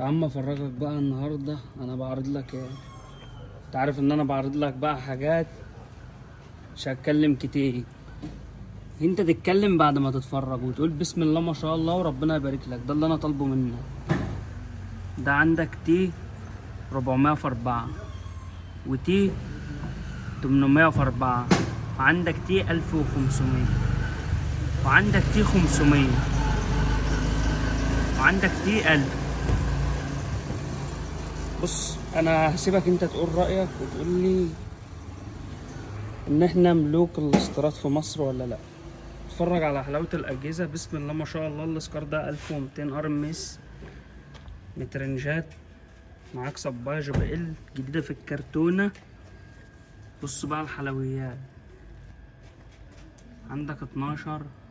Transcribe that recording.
تعال افرجك بقى النهارده انا بعرض لك ايه انت عارف ان انا بعرض لك بقى حاجات مش هتكلم كتير انت تتكلم بعد ما تتفرج وتقول بسم الله ما شاء الله وربنا يبارك لك ده اللي انا طالبه منك ده عندك تي 400 في 4 وتي 800 في 4 وعندك تي 1500 وعندك تي 500 وعندك تي 1000 بص انا هسيبك انت تقول رايك وتقول لي ان احنا ملوك الاستيراد في مصر ولا لا اتفرج على حلاوه الاجهزه بسم الله ما شاء الله الاسكار ده 1200 ار ام اس مترنجات معاك صبايه جي بي ال جديده في الكرتونه بص بقى الحلويات عندك 12